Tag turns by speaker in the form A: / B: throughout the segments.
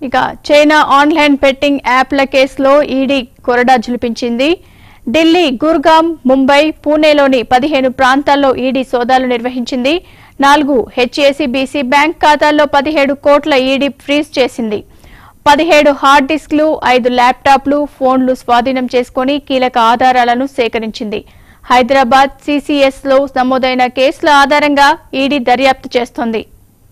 A: ఇక China online betting యాప్ల కేసులో ఈడీ కొరడా జులిపించింది ఢిల్లీ గుర్గాం ముంబై పూణేలోని పదిహేను ప్రాంతాల్లో ఈడీ సోదాలు నిర్వహించింది నాలుగు హెచ్ఏసీబీసీ బ్యాంక్ ఖాతాల్లో పదిహేడు కోట్ల ఈడీ ఫ్రీజ్ చేసింది పదిహేడు హార్డ్ డిస్క్లు ఐదు ల్యాప్టాప్లు ఫోన్లు స్వాధీనం చేసుకుని కీలక ఆధారాలను సేకరించింది హైదరాబాద్ సీసీఎస్ లో నమోదైన కేసుల ఆధారంగా ఈడీ దర్యాప్తు చేస్తోంది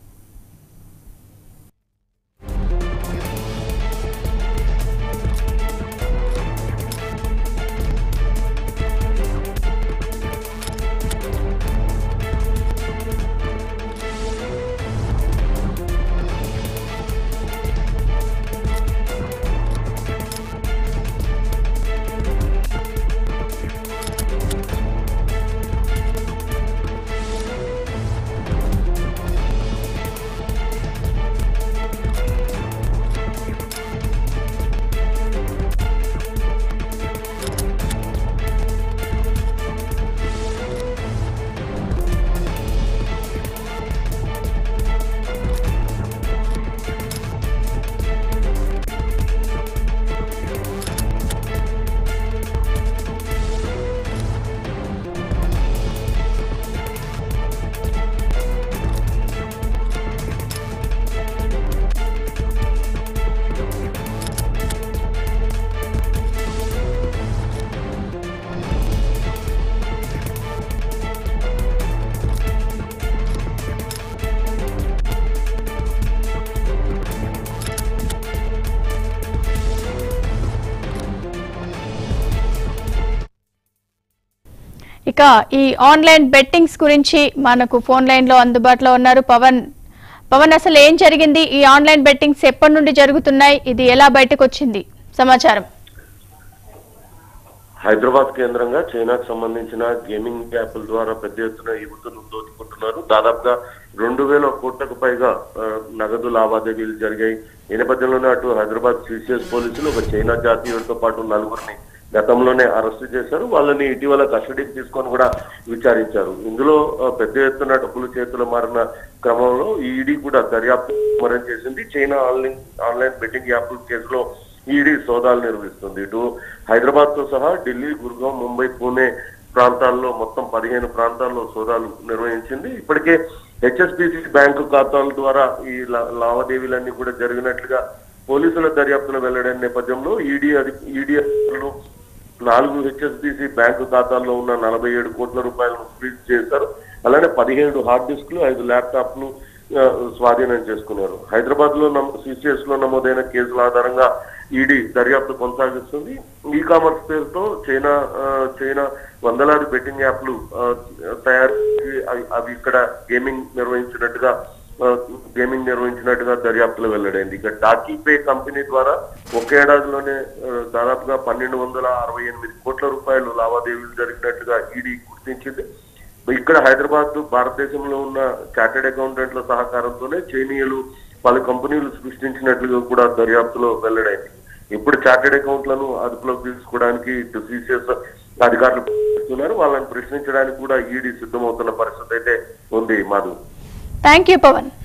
A: ఇక ఈ ఆన్లైన్ బెట్టింగ్స్ గురించి మనకు ఫోన్ లైన్ లో అందుబాటులో ఉన్నారు పవన్ పవన్ అసలు ఏం జరిగింది ఈ ఆన్లైన్ బెట్టింగ్స్ ఎప్పటి నుండి జరుగుతున్నాయి ఇది ఎలా బయటకు వచ్చింది సమాచారం
B: హైదరాబాద్ కేంద్రంగా చైనాకు సంబంధించిన గేమింగ్ యాప్ల ద్వారా పెద్ద ఎత్తున యువతను దోచుకుంటున్నారు దాదాపుగా రెండు వేల కోట్లకు పైగా ఆ, నగదు లావాదేవీలు జరిగాయి ఈ నేపథ్యంలోనే అటు హైదరాబాద్ సిసిఎస్ పోలీసులు ఒక చైనా జాతీయుడితో పాటు నలుగురిని గతంలోనే అరెస్టు చేశారు వాళ్ళని ఇటీవల కస్టడీకి తీసుకొని కూడా విచారించారు ఇందులో ఆ, పెద్ద ఎత్తున డబ్బులు చేతులు మారిన క్రమంలో ఈడీ కూడా దర్యాప్తు ముమ్మరం చేసింది చైనా ఆన్లైన్ ఆన్లైన్ బెట్టింగ్ యాప్ల కేసులో ఈడీ సోదాలు నిర్వహిస్తుంది ఇటు హైదరాబాద్ తో సహా ఢిల్లీ గుర్గాం ముంబై పూణే ప్రాంతాల్లో మొత్తం పదిహేను ప్రాంతాల్లో సోదాలు నిర్వహించింది ఇప్పటికే హెచ్ఎస్బిసి బ్యాంకు ఖాతాల ద్వారా ఈ లా- లావాదేవీలన్నీ కూడా జరిగినట్లుగా పోలీసుల దర్యాప్తును వెల్లడైన నేపథ్యంలో ఈడీ అధి ఈడీ అధికారులు నాలుగు హెచ్ఎస్బిసి బ్యాంకు ఖాతాల్లో ఉన్న నలభై ఏడు కోట్ల రూపాయలను ఫ్రీజ్ చేశారు అలానే పదిహేడు హార్డ్ డిస్క్లు ఐదు ల్యాప్టాప్లు ఆ, స్వాధీనం చేసుకున్నారు హైదరాబాద్ లో సిసిఎస్ లో నమోదైన కేసుల ఆధారంగా ఈడీ దర్యాప్తు కొనసాగిస్తుంది ఈ కామర్స్ పేరుతో చైనా ఆ, చైనా వందలాది బెట్టింగ్ యాప్లు ఆ, తయారు చేసి అవి- అవి ఇక్కడ గేమింగ్ నిర్వహించినట్టుగా ఆ, గేమింగ్ నిర్వహించినట్టుగా దర్యాప్తులో వెల్లడైంది ఇక టాకీ పే కంపెనీ ద్వారా ఒక ఏడాదిలోనే ఆ, దాదాపుగా పన్నెండు వందల అరవై ఎనిమిది కోట్ల రూపాయలు లావాదేవీలు జరిగినట్టుగా ఈడీ గుర్తించింది ఇక్కడ హైదరాబాద్ భారతదేశంలో ఉన్న చార్టెడ్ అకౌంటెంట్ల సహకారంతోనే చైనీయులు పలు కంపెనీలు సృష్టించినట్లుగా కూడా దర్యాప్తులో వెల్లడైంది ఇప్పుడు చార్టెడ్ అకౌంట్లను అదుపులోకి తీసుకోవడానికి ఇటు సిసిఎస్ అధికారులు ప్రయత్నిస్తున్నారు వాళ్ళని ప్రశ్నించడానికి కూడా ఈడీ సిద్ధమవుతున్న పరిస్థితి అయితే ఉంది మాధవ్
A: థ్యాంక్ యూ పవన్